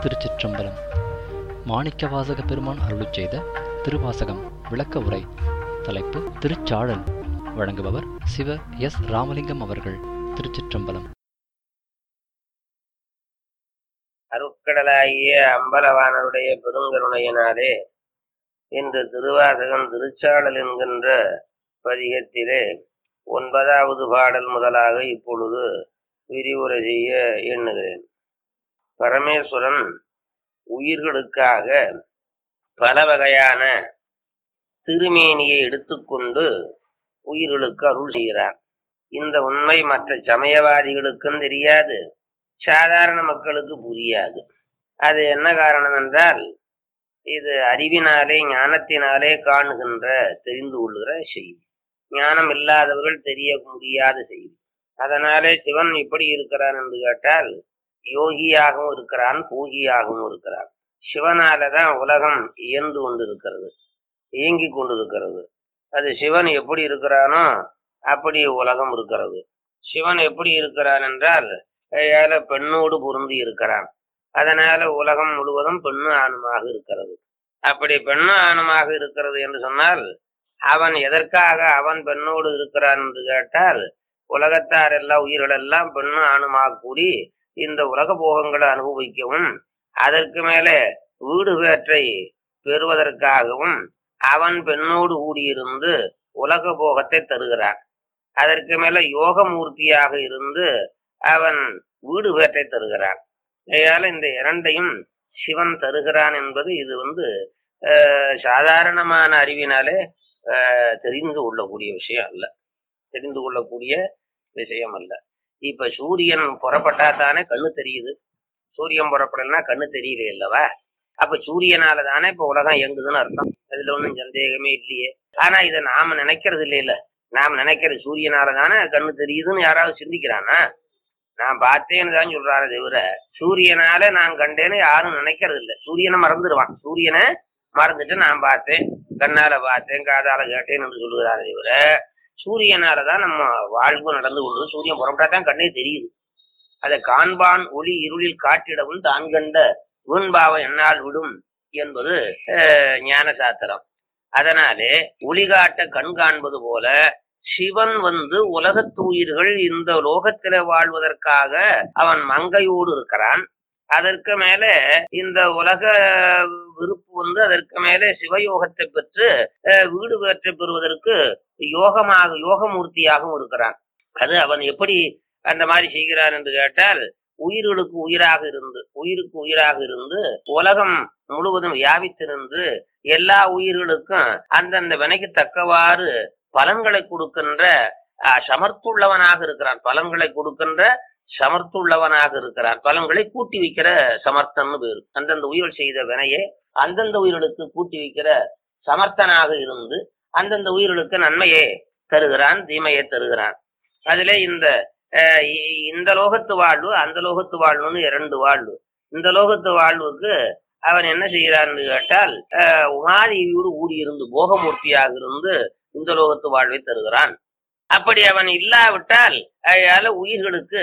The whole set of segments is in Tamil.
திருச்சிற்றம்பலம் மாணிக்கவாசக பெருமான் அருளிச் செய்த திருவாசகம் விளக்க உரை தலைப்பு திருச்சாழல் வழங்குபவர் சிவ எஸ் ராமலிங்கம் அவர்கள் திருச்சிற்றம்பலம் அருட்கடலாகிய அம்பலவானருடைய பெருங்கருணையினாலே இன்று திருவாசகம் திருச்சாளல் என்கின்ற பதிகத்திலே ஒன்பதாவது பாடல் முதலாக இப்பொழுது விரிவுரை செய்ய எண்ணுகிறேன் பரமேஸ்வரன் உயிர்களுக்காக பல வகையான திருமேனியை எடுத்துக்கொண்டு உயிர்களுக்கு அருள் செய்கிறார் இந்த உண்மை மற்ற சமயவாதிகளுக்கும் தெரியாது சாதாரண மக்களுக்கு புரியாது அது என்ன காரணம் என்றால் இது அறிவினாலே ஞானத்தினாலே காணுகின்ற தெரிந்து கொள்கிற செய்தி ஞானம் இல்லாதவர்கள் தெரிய முடியாத செய்தி அதனாலே சிவன் எப்படி இருக்கிறான் என்று கேட்டால் யோகியாகவும் இருக்கிறான் பூகியாகவும் இருக்கிறான் சிவனாலதான் உலகம் இயந்து கொண்டிருக்கிறது இயங்கி கொண்டிருக்கிறது அது சிவன் எப்படி இருக்கிறானோ அப்படி உலகம் இருக்கிறது சிவன் எப்படி இருக்கிறான் என்றால் ஏழை பெண்ணோடு பொருந்தி இருக்கிறான் அதனால உலகம் முழுவதும் பெண்ணு ஆணுமாக இருக்கிறது அப்படி பெண்ணு ஆணுமாக இருக்கிறது என்று சொன்னால் அவன் எதற்காக அவன் பெண்ணோடு இருக்கிறான் என்று கேட்டால் உலகத்தார் எல்லாம் உயிர்கள் எல்லாம் பெண்ணு ஆணுமாக கூடி இந்த உலக போகங்களை அனுபவிக்கவும் அதற்கு மேலே வீடு பேற்றை பெறுவதற்காகவும் அவன் பெண்ணோடு கூடியிருந்து உலக போகத்தை தருகிறான் அதற்கு மேல யோகமூர்த்தியாக இருந்து அவன் வீடு பேற்றை தருகிறான் அதனால இந்த இரண்டையும் சிவன் தருகிறான் என்பது இது வந்து சாதாரணமான அறிவினாலே தெரிந்து கொள்ளக்கூடிய விஷயம் அல்ல தெரிந்து கொள்ளக்கூடிய விஷயம் அல்ல இப்ப சூரியன் புறப்பட்டா தானே கண்ணு தெரியுது சூரியன் புறப்படலன்னா கண்ணு தெரியல அல்லவா அப்ப சூரியனால தானே இப்ப உலகம் இயங்குதுன்னு அர்த்தம் அதுல ஒன்றும் சந்தேகமே இல்லையே ஆனா இதை நாம நினைக்கிறது இல்லையில நாம் நினைக்கிறது சூரியனால தானே கண்ணு தெரியுதுன்னு யாராவது சிந்திக்கிறானா நான் பார்த்தேன்னு தான் சொல்றாரு தவிர சூரியனால நான் கண்டேன்னு யாரும் நினைக்கிறது இல்லை சூரியனை மறந்துடுவான் சூரியனை மறந்துட்டு நான் பார்த்தேன் கண்ணால பார்த்தேன் காதால கேட்டேன் என்று சொல்லுகிறாரு தவிர சூரியனாலதான் நம்ம வாழ்வு நடந்து கொள்வது சூரியன் புறப்பட்டா தான் கண்ணே தெரியுது அதை காண்பான் ஒளி இருளில் காட்டிடவும் தான் கண்ட வீண்பாவம் என்னால் விடும் என்பது ஞான சாத்திரம் அதனாலே ஒளி காட்ட கண் காண்பது போல சிவன் வந்து உலகத்து உயிர்கள் இந்த லோகத்தில வாழ்வதற்காக அவன் மங்கையோடு இருக்கிறான் அதற்கு மேல இந்த உலக விருப்பு வந்து அதற்கு மேலே சிவயோகத்தை பெற்று வீடு பெற்று பெறுவதற்கு யோகமாக யோகமூர்த்தியாகவும் இருக்கிறான் அது அவன் எப்படி அந்த மாதிரி செய்கிறான் என்று கேட்டால் உயிர்களுக்கு உயிராக இருந்து உயிருக்கு உயிராக இருந்து உலகம் முழுவதும் வியாபித்திருந்து எல்லா உயிர்களுக்கும் அந்தந்த வினைக்கு தக்கவாறு பலன்களை கொடுக்கின்ற சமர்த்துள்ளவனாக இருக்கிறான் பலன்களை கொடுக்கின்ற சமர்த்துள்ளவனாக இருக்கிறான் பலன்களை கூட்டி வைக்கிற சமர்த்தன்னு பேரு அந்தந்த உயிர்கள் செய்த வினையை அந்தந்த உயிர்களுக்கு கூட்டி வைக்கிற சமர்த்தனாக இருந்து அந்தந்த உயிர்களுக்கு நன்மையை தருகிறான் தீமையை தருகிறான் அதுல இந்த இந்த லோகத்து வாழ்வு அந்த லோகத்து வாழ்வுன்னு இரண்டு வாழ்வு இந்த லோகத்து வாழ்வுக்கு அவன் என்ன செய்கிறான்னு கேட்டால் உமாதேவியோடு ஊடியிருந்து போகமூர்த்தியாக இருந்து இந்த லோகத்து வாழ்வை தருகிறான் அப்படி அவன் இல்லாவிட்டால் அதனால உயிர்களுக்கு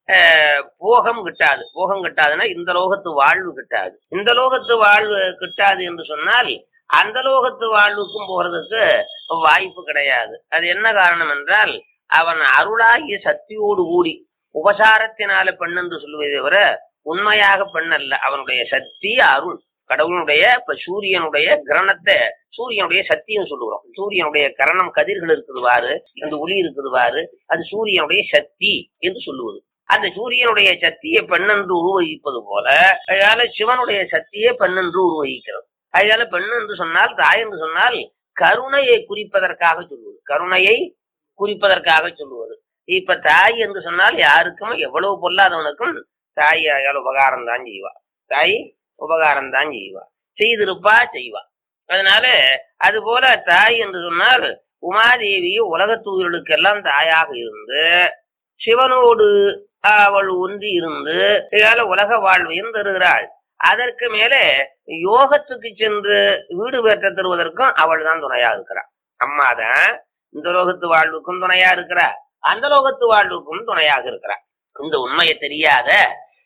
போகம் கிட்டாது போகம் கிட்டாதுன்னா இந்த லோகத்து வாழ்வு கிட்டாது இந்த லோகத்து வாழ்வு கிட்டாது என்று சொன்னால் அந்த லோகத்து வாழ்வுக்கும் போறதுக்கு வாய்ப்பு கிடையாது அது என்ன காரணம் என்றால் அவன் அருளாகிய சக்தியோடு கூடி உபசாரத்தினால பெண் என்று சொல்லுவதை தவிர உண்மையாக பெண் அல்ல அவனுடைய சக்தி அருள் கடவுளுடைய இப்ப சூரியனுடைய கிரணத்தை சூரியனுடைய சக்தின்னு சொல்லுகிறோம் சூரியனுடைய கரணம் கதிர்கள் இருக்குதுவாரு அந்த ஒளி இருக்குதுவாரு அது சூரியனுடைய சக்தி என்று சொல்லுவது அந்த சூரியனுடைய சக்தியை பெண்ணென்று உருவகிப்பது போல அதனால சிவனுடைய சக்தியை பெண்ணென்று உருவகிக்கிறது அதனால பெண் என்று சொன்னால் தாய் என்று சொன்னால் கருணையை குறிப்பதற்காக சொல்லுவது கருணையை குறிப்பதற்காக சொல்லுவது இப்ப தாய் என்று சொன்னால் யாருக்கும் எவ்வளவு பொல்லாதவனுக்கும் தாய் அயால் உபகாரம் தான் செய்வா தாய் உபகாரம் தான் செய்வா செய்திருப்பா செய்வா அதனால அது போல தாய் என்று சொன்னால் உமாதேவி உலகத்தூர்களுக்கெல்லாம் தாயாக இருந்து சிவனோடு அவள் ஒன்றி இருந்து உலக வாழ்வையும் தருகிறாள் அதற்கு மேலே யோகத்துக்கு சென்று வீடு பெற்ற தருவதற்கும் அவள் தான் துணையா இருக்கிறாள் அம்மாதான் இந்த லோகத்து வாழ்வுக்கும் துணையா இருக்கிறா அந்த லோகத்து வாழ்வுக்கும் துணையாக இருக்கிறார் இந்த உண்மையை தெரியாத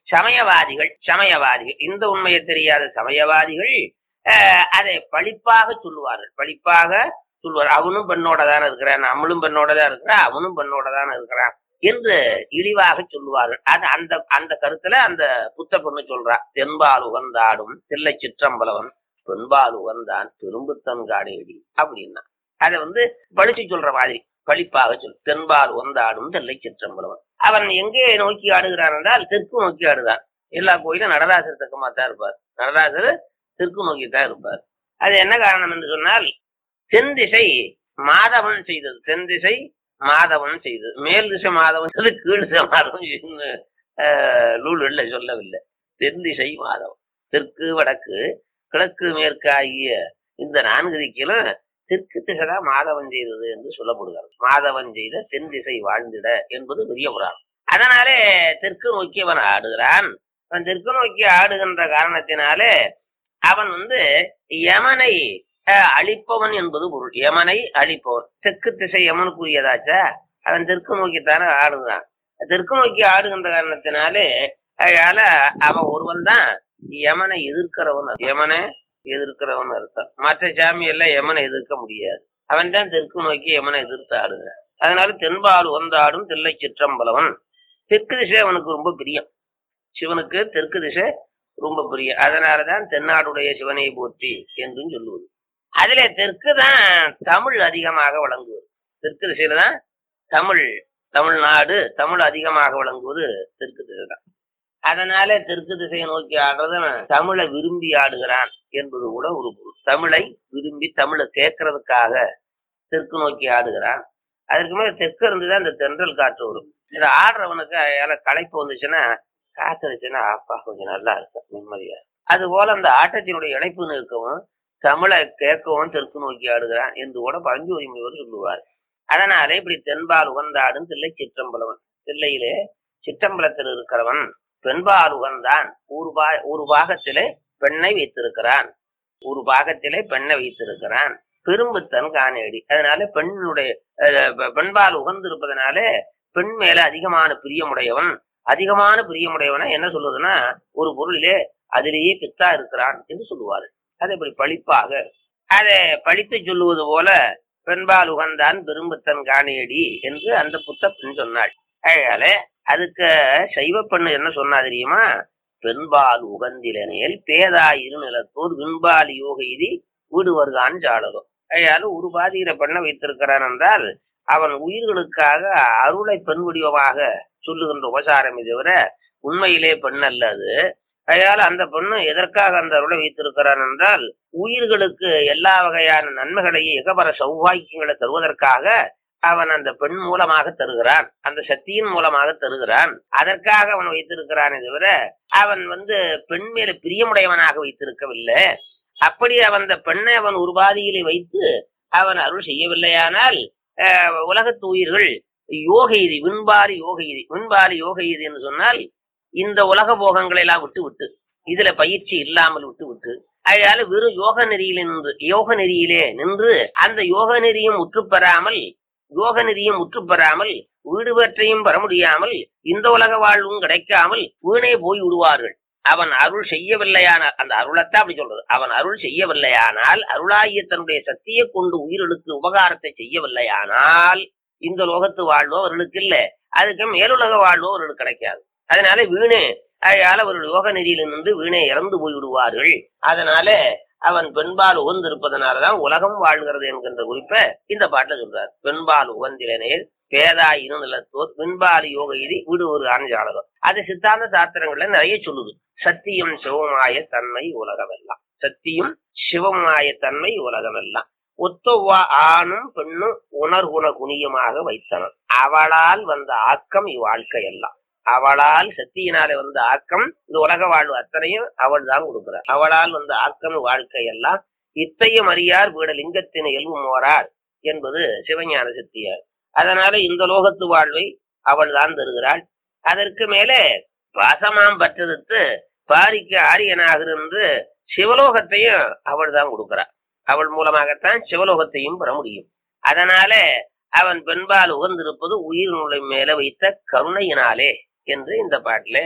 சமயவாதிகள் சமயவாதிகள் இந்த உண்மையை தெரியாத சமயவாதிகள் அஹ், அதை பழிப்பாக சொல்லுவார்கள் பழிப்பாக சொல்லுவார் அவனும் பெண்ணோட தானே இருக்கிறான் நம்மளும் பெண்ணோட தான் இருக்கிறான் அவனும் பெண்ணோட தானே இருக்கிறான் என்று இழிவாக சொல்லுவார்கள் அது அந்த அந்த கருத்துல அந்த புத்த பொண்ணு சொல்றா தென்பால் உகந்தாடும் தில்லை சிற்றம்பலவன் பெண்பால் உகந்தான் பெரும்புத்தன் காடேடி அப்படின்னா அதை வந்து பழிச்சு சொல்ற மாதிரி பழிப்பாக சொல் தென்பால் உகந்தாடும் தில்லை சிற்றம்பலவன் அவன் எங்கே நோக்கி ஆடுகிறான் என்றால் தெற்கு நோக்கி ஆடுதான் எல்லா கோயிலும் நடராசர் தக்கமா தான் இருப்பார் நடராசர் தெற்கு நோக்கி தான் இருப்பார் அது என்ன காரணம் என்று சொன்னால் தென் திசை மாதவன் செய்தது தென் திசை மாதவன் செய்தது மேல் திசை மாதவன் செய்தது கீழ் திசை மாதவன் செய்ததுன்னு, ஆஹ், நூல்கள்ல சொல்லவில்லை தென் திசை மாதவன் தெற்கு வடக்கு கிழக்கு மேற்கு ஆகிய இந்த நான்கு திக்கிலும் தெற்கு திசைதான் மாதவன் செய்தது என்று சொல்லப்படுகிறது மாதவன் செய்த தென் திசை வாழ்ந்திட என்பது பெரிய புராணம் அதனாலே தெற்கு நோக்கி அவன் ஆடுகிறான் அவன் தெற்கு நோக்கி ஆடுகின்ற காரணத்தினாலே அவன் வந்து யமனை அஹ், அழிப்பவன் என்பது பொருள் யமனை அழிப்பவன் தெற்கு திசை யமனுக்குரியதாச்சா அவன் தெற்கு நோக்கித்தானே ஆடுகிறான் தெற்கு நோக்கி ஆடுகின்ற காரணத்தினாலே அதனால அவன் ஒருவன் தான் யமனை எதிர்க்கிறவன் யமனை எதிர்க்கிறவன் அர்த்தம் மற்ற சாமி எல்லாம் யமனை எதிர்க்க முடியாது அவன் தான் தெற்கு நோக்கி யமனை எதிர்த்து ஆடுகிறான் அதனால தென்பால் வந்தாடும் தில்லை சிற்றம்பலவன் தெற்கு திசை அவனுக்கு ரொம்ப பிரியம் சிவனுக்கு தெற்கு திசை ரொம்ப பிரியம் அதனாலதான் தென்னாடுடைய சிவனை போற்றி என்றும் சொல்லுவது அதுல தெற்கு தான் தமிழ் அதிகமாக வழங்குவது தெற்கு திசையில தான் தமிழ் தமிழ்நாடு தமிழ் அதிகமாக வழங்குவது தெற்கு திசை தான் அதனால தெற்கு திசையை நோக்கி ஆடுறவன் தமிழை விரும்பி ஆடுகிறான் என்பது கூட ஒரு பொருள் தமிழை விரும்பி தமிழை கேட்கறதுக்காக தெற்கு நோக்கி ஆடுகிறான் அதற்கு மேல தெற்கு இருந்துதான் இந்த தென்றல் காற்று வரும் இதை ஆடுறவனுக்கு அதால களைப்பு வந்துச்சுன்னா காத்துச்சுன்னா அப்பா கொஞ்சம் நல்லா இருக்கும் நிம்மதியா அது போல அந்த ஆட்டத்தினுடைய இணைப்பு நிற்கவும் தமிழை கேட்கவும் தெற்கு நோக்கி ஆடுகிறான் என்று கூட பழஞ்சோதி முனிவர் சொல்லுவார் அதனால இப்படி தென்பால் உகந்தாடும் தில்லை சிற்றம்பலவன் தில்லையிலே சிற்றம்பலத்தில் இருக்கிறவன் பெண்பால் உகந்தான் ஒரு பா ஒரு பாகத்திலே பெண்ணை வைத்திருக்கிறான் ஒரு பாகத்திலே பெண்ணை வைத்திருக்கிறான் பெரும்புத்தன் காணேடி அதனால பெண்ணுடைய அஹ், பெ- பெண்பால் உகந்திருப்பதனாலே பெண் மேல அதிகமான பிரியமுடையவன் அதிகமான பிரியமுடையவனை என்ன சொல்லுதுன்னா ஒரு பொருளிலே அதிலேயே பித்தா இருக்கிறான் என்று சொல்லுவாரு அதை இப்படி பழிப்பாக அதை பழித்து சொல்லுவது போல பெண்பால் உகந்தான் பெரும்புத்தன் காணியடி என்று அந்த புத்த பெண் சொன்னாள் அதனால அதுக்கு சைவ பெண்ணு என்ன சொன்னா தெரியுமா பெண்பால் உகந்திலனேல் பேதாயிரு நிலத்தோர் விண்பால் யோக இதி வீடுவர்கான் ஜாடகம் அதனால ஒரு பாதியில பெண்ணை வைத்திருக்கிறான் என்றால் அவன் உயிர்களுக்காக அருளை பெண் வடிவமாக சொல்லுகின்ற உபசாரம் தவிர உண்மையிலே பெண் அல்ல அது அதனால அந்த பெண்ணு எதற்காக அந்த அருளை வைத்திருக்கிறான் என்றால் உயிர்களுக்கு எல்லா வகையான நன்மைகளையும் இகபர சௌபாக்கியங்களை தருவதற்காக அவன் அந்த பெண் மூலமாக தருகிறான் அந்த சக்தியின் மூலமாக தருகிறான் அதற்காக அவன் வைத்திருக்கிறானே தவிர அவன் வந்து பெண் மேல பிரியமுடையவனாக வைத்திருக்கவில்லை அப்படி அவன் அந்த பெண்ணை அவன் ஒரு பாதியிலே வைத்து அவன் அருள் செய்யவில்லையானால் அஹ், உலகத்து உயிர்கள் யோக இது விண்பாரி யோக இது விண்பாரி யோக இது என்று சொன்னால் இந்த உலக போகங்களை எல்லாம் விட்டு விட்டு இதுல பயிற்சி இல்லாமல் விட்டு விட்டு அதனால வெறும் யோக நெறியில் நின்று யோக நெறியிலே நின்று அந்த யோக நெறியும் முற்று பெறாமல் யோக நெறியும் முற்று பெறாமல் வீடு பெற்றையும் பெற முடியாமல் இந்த உலக வாழ்வும் கிடைக்காமல் வீணே போய் விடுவார்கள் அவன் அருள் செய்யவில்லையானால் அந்த அருளைத்தான் அப்படி சொல்றது அவன் அருள் செய்யவில்லையானால் அருளாகிய தன்னுடைய சக்தியை கொண்டு உயிர்களுக்கு உபகாரத்தை செய்யவில்லையானால் இந்த லோகத்து வாழ்வோ அவர்களுக்கு இல்லை அதுக்கு மேலுலக வாழ்வோ அவர்களுக்கு கிடைக்காது அதனால வீணே அதனால அவர்கள் யோக நெறியில் நின்று வீணே இறந்து போய் விடுவார்கள் அதனால அவன் பெண்பால் உகந்திருப்பதனாலதான் உலகம் வாழ்கிறது என்கின்ற குறிப்பை இந்த பாட்டுல சொல்றார் பெண்பால் உகந்திலனேல் பேதா இரு நிலத்தோர் பெண்பால் யோக இதி வீடு ஒரு ஆனஜாலகம் அது சித்தாந்த சாஸ்திரங்கள்ல நிறைய சொல்லுது சத்தியம் சிவமாய தன்மை உலகமெல்லாம் சத்தியம் சிவமாய தன்மை உலகமெல்லாம் ஒத்தொவ்வா ஆணும் பெண்ணும் உணர்குண குனியமாக வைத்தனர் அவளால் வந்த ஆக்கம் இவ்வாழ்க்கை எல்லாம் அவளால் சக்தியினாலே வந்த ஆக்கம் இந்த உலக வாழ்வு அத்தனையும் அவள் தான் கொடுக்கிறார் அவளால் வந்த ஆக்கம் வாழ்க்கை எல்லாம் இத்தையும் அறியார் வீட லிங்கத்தினை எல்வும் ஓரார் என்பது சிவஞான சக்தியார் அதனால இந்த லோகத்து வாழ்வை அவள் தான் தருகிறாள் அதற்கு மேலே பாசமாம் பற்றெடுத்து பாரிக்கு ஆரியனாக இருந்து சிவலோகத்தையும் அவள் தான் கொடுக்கிறாள் அவள் மூலமாகத்தான் சிவலோகத்தையும் பெற முடியும் அதனால அவன் பெண்பால் உகந்திருப்பது உயிர் நுழை மேல வைத்த கருணையினாலே என்று இந்த பாட்டிலே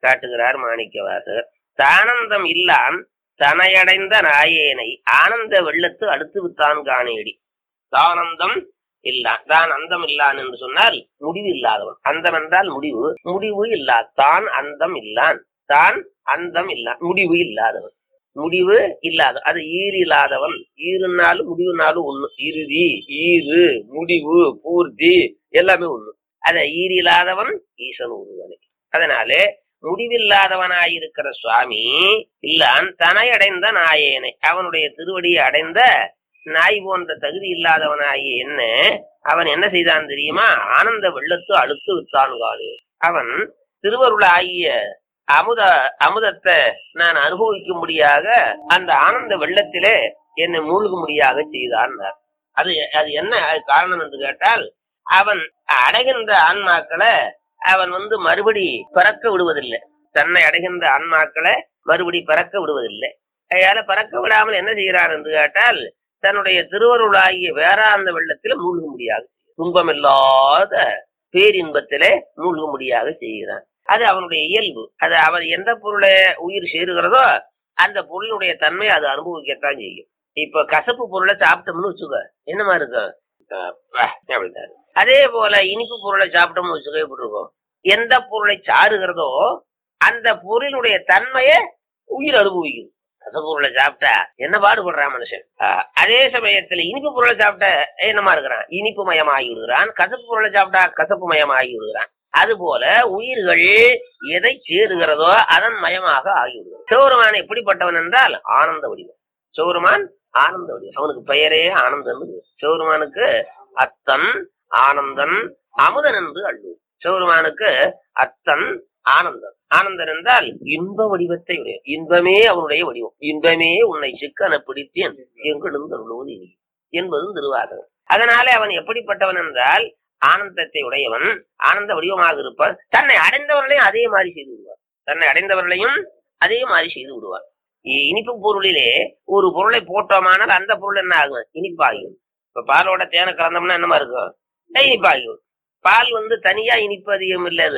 காட்டுகிறார் மாணிக்கவாசகர் தானந்தம் இல்லான் தனையடைந்த நாயேனை ஆனந்த வெள்ளத்து அடுத்து வித்தான் காணேடி தானந்தம் இல்லான் தான் அந்தம் இல்லான் என்று சொன்னால் முடிவு இல்லாதவன் அந்தம் என்றால் முடிவு முடிவு இல்லா தான் அந்தம் இல்லான் தான் அந்தம் இல்லா முடிவு இல்லாதவன் முடிவு இல்லாத அது ஈறு இல்லாதவன் ஈருனாலும் முடிவுனாலும் ஒண்ணு இறுதி ஈறு முடிவு பூர்த்தி எல்லாமே ஒண்ணு அத ஈறு இல்லாதவன் ஈசன் ஒருவனே அதனாலே முடிவில்லாதவனாயிருக்கிற சுவாமி இல்லான் தனை அடைந்த நாயேனை அவனுடைய திருவடியை அடைந்த நாய் போன்ற தகுதி இல்லாதவனாகிய என்ன அவன் என்ன செய்தான் தெரியுமா ஆனந்த வெள்ளத்து அழுத்து விட்டான் காடு அவன் திருவருளாகிய அமுத அமுதத்தை நான் அனுபவிக்கும்படியாக அந்த ஆனந்த வெள்ளத்திலே என்னை மூழ்கும்படியாக செய்தான் அது அது என்ன காரணம் என்று கேட்டால் அவன் அடைகின்ற ஆன்மாக்களை அவன் வந்து மறுபடி பிறக்க விடுவதில்லை தன்னை அடைகின்ற ஆன்மாக்களை மறுபடி பிறக்க விடுவதில்லை அதனால பிறக்க விடாமல் என்ன செய்கிறான் என்று கேட்டால் தன்னுடைய திருவருளாகிய வேறாந்த வெள்ளத்தில மூழ்கும்படியாக துன்பமில்லாத பேரின்பத்திலே மூழ்கும்படியாக செய்கிறான் அது அவனுடைய இயல்பு அது அவர் எந்த பொருளை உயிர் சேருகிறதோ அந்த பொருளுடைய தன்மை அது அனுபவிக்கத்தான் செய்யும் இப்ப கசப்பு பொருளை சாப்பிட்டோம்னு வச்சுக்க என்னமா இருக்கும் அப்படின்னாரு அதே போல இனிப்பு பொருளை சாப்பிட்டோம்னு வச்சுக்க எப்படி இருக்கும் எந்த பொருளை சாருகிறதோ அந்த பொருளுடைய தன்மையை உயிர் அனுபவிக்குது கசப்பு பொருளை சாப்பிட்டா என்ன பாடுபடுறான் மனுஷன் அதே சமயத்துல இனிப்பு பொருளை சாப்பிட்ட என்னமா இருக்கிறான் இனிப்பு மயமாகி விடுகிறான் கசப்பு பொருளை சாப்பிட்டா கசப்பு மயமாகி விடுகிறான் அது போல உயிர்கள் எதை சேருகிறதோ அதன் மயமாக ஆகிவிடுகிறது சிவருமான் எப்படிப்பட்டவன் என்றால் ஆனந்த வடிவம் சிவருமான் ஆனந்த வடிவம் அவனுக்கு பெயரே ஆனந்தம் சிவருமானுக்கு அத்தன் ஆனந்தன் அமுதன் என்று அள்ளு சிவருமானுக்கு அத்தன் ஆனந்தன் ஆனந்தன் என்றால் இன்ப வடிவத்தை உடைய இன்பமே அவனுடைய வடிவம் இன்பமே உன்னை சிக்கன பிடித்தேன் எங்கிருந்து அருள்வது இனி என்பதும் திருவாதகம் அதனாலே அவன் எப்படிப்பட்டவன் என்றால் ஆனந்தத்தை உடையவன் ஆனந்த வடிவமாக இருப்பான் தன்னை அடைந்தவர்களையும் அதே மாதிரி செய்து விடுவார் தன்னை அடைந்தவர்களையும் அதே மாதிரி செய்து விடுவார் இனிப்பு பொருளிலே ஒரு பொருளை போட்டோமானால் அந்த பொருள் என்ன ஆகும் இனிப்பாகும் இப்ப பாலோட தேனை கலந்தோம்னா என்னமா இருக்கும் இனிப்பாகும் பால் வந்து தனியா இனிப்பு அதிகம் இல்லது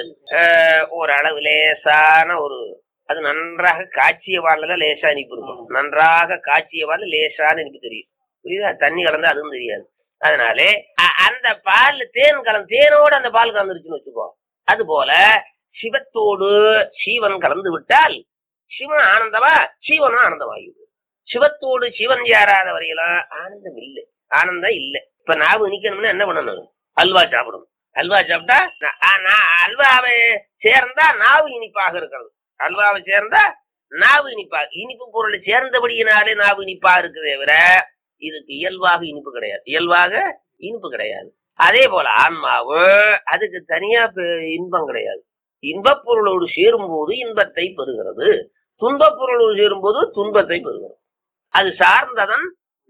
ஒரு அளவு லேசான ஒரு அது நன்றாக காய்ச்சிய பால்ல லேசா இனிப்பு இருக்கும் நன்றாக காய்ச்சிய பால் லேசான இனிப்பு தெரியும் புரியுதா தண்ணி கலந்தா அதுவும் தெரியாது அதனாலே அந்த பால் தேன் கலந்து தேனோடு அந்த பால் கலந்துருச்சுன்னு வச்சுக்கோ அது போல சிவத்தோடு சீவன் கலந்து விட்டால் சிவன் ஆனந்தமா சிவனும் ஆனந்தமாகிவிடும் சிவத்தோடு சிவன் சேராத வரையெல்லாம் ஆனந்தம் இல்லை ஆனந்தம் இல்லை இப்ப நாவு நிக்கணும்னா என்ன பண்ணணும் அல்வா சாப்பிடணும் அல்வா சாப்பிட்டா அல்வாவை சேர்ந்தா நாவு இனிப்பாக இருக்கிறது அல்வாவை சேர்ந்தா நாவு இனிப்பாக இனிப்பு பொருளை சேர்ந்தபடியினாலே நாவு இனிப்பாக இருக்குதே விட இதுக்கு இயல்பாக இனிப்பு கிடையாது இயல்பாக இனிப்பு கிடையாது அதே போல ஆன்மாவு அதுக்கு தனியா இன்பம் கிடையாது இன்பப் பொருளோடு சேரும் போது இன்பத்தை பெறுகிறது துன்பப் பொருளோடு சேரும் போது துன்பத்தை பெறுகிறது அது சார்ந்ததன்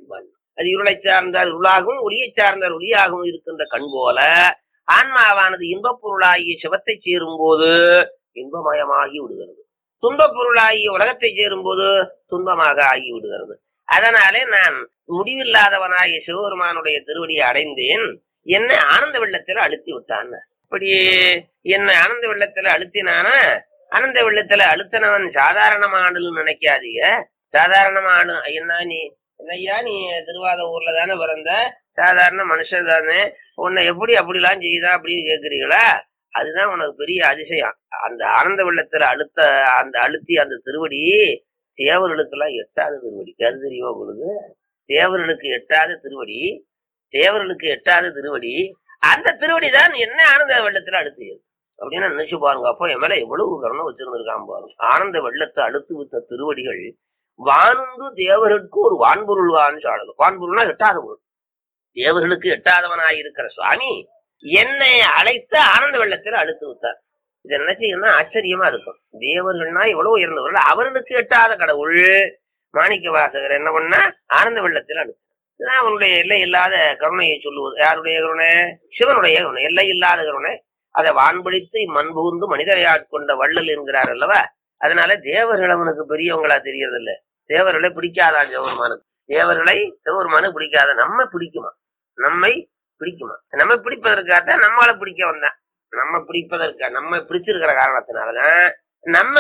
அது இருளை சார்ந்தால் இருளாகவும் ஒளியை சார்ந்தால் ஒளியாகவும் இருக்கின்ற கண் போல ஆன்மாவானது இன்பப் பொருளாகிய சிவத்தை சேரும் போது இன்பமயமாகி விடுகிறது துன்பப் பொருளாகிய உலகத்தை சேரும் போது துன்பமாக ஆகி விடுகிறது அதனாலே நான் முடிவில்லாதவனாகிய சிவபெருமானுடைய திருவடியை அடைந்தேன் என்னை ஆனந்த வெள்ளத்துல அழுத்தி விட்டான் இப்படி என்னை ஆனந்த வெள்ளத்துல அழுத்தினான ஆனந்த வெள்ளத்துல அழுத்தினவன் சாதாரணமானு நினைக்காதீங்க சாதாரணமான என்ன நீ என்னையா நீ திருவாத ஊர்ல தானே பிறந்த சாதாரண மனுஷன் தானே உன்னை எப்படி அப்படிலாம் செய்தா அப்படின்னு கேக்குறீங்களா அதுதான் உனக்கு பெரிய அதிசயம் அந்த ஆனந்த வெள்ளத்துல அழுத்த அந்த அழுத்தி அந்த திருவடி தேவர்களுக்கு எல்லாம் எட்டாத திருவடி அது தெரியுமா உங்களுக்கு தேவர்களுக்கு எட்டாத திருவடி தேவர்களுக்கு எட்டாத திருவடி அந்த திருவடி தான் என்ன ஆனந்த வெள்ளத்துல அழுத்தியது அப்படின்னு நினைச்சு பாருங்க அப்போ என் மேல எவ்வளவு கருணை வச்சிருந்திருக்கான் பாருங்க ஆனந்த வெள்ளத்தை அழுத்து விட்ட திருவடிகள் வானுந்து தேவர்களுக்கு ஒரு வான்பொருள் வான்னு சொல்லணும் வான்பொருள்னா எட்டாத பொருள் தேவர்களுக்கு எட்டாதவனாய் இருக்கிற சுவாமி என்னை அழைத்து ஆனந்த வெள்ளத்தில் அழுத்து விட்டார் இதை நினைச்சீங்கன்னா ஆச்சரியமா இருக்கும் தேவர்கள்னா எவ்வளவு உயர்ந்தவர்கள் அவர்களுக்கு எட்டாத கடவுள் மாணிக்க வாசகர் என்ன பண்ணா ஆனந்த வெள்ளத்தில் அழுத்து இதுதான் அவனுடைய எல்லை இல்லாத கருணையை சொல்லுவது யாருடைய கருணை சிவனுடைய கருணை எல்லை இல்லாத கருணை அதை வான்பளித்து மண் புகுந்து மனிதரை ஆட்கொண்ட வள்ளல் என்கிறார் அல்லவா அதனால தேவர்கள் அவனுக்கு பெரியவங்களா தெரியறது இல்ல தேவர்களை பிடிக்காதான் சிவபெருமானுக்கு தேவர்களை சிவபெருமானுக்கு பிடிக்காத நம்ம பிடிக்குமா நம்மை பிடிக்குமா நம்ம பிடிப்பதற்காகத்தான் நம்மளை பிடிக்க வந்தான் நம்ம பிடிப்பதற்கா நம்ம பிடிச்சிருக்கிற காரணத்தினாலதான் நம்ம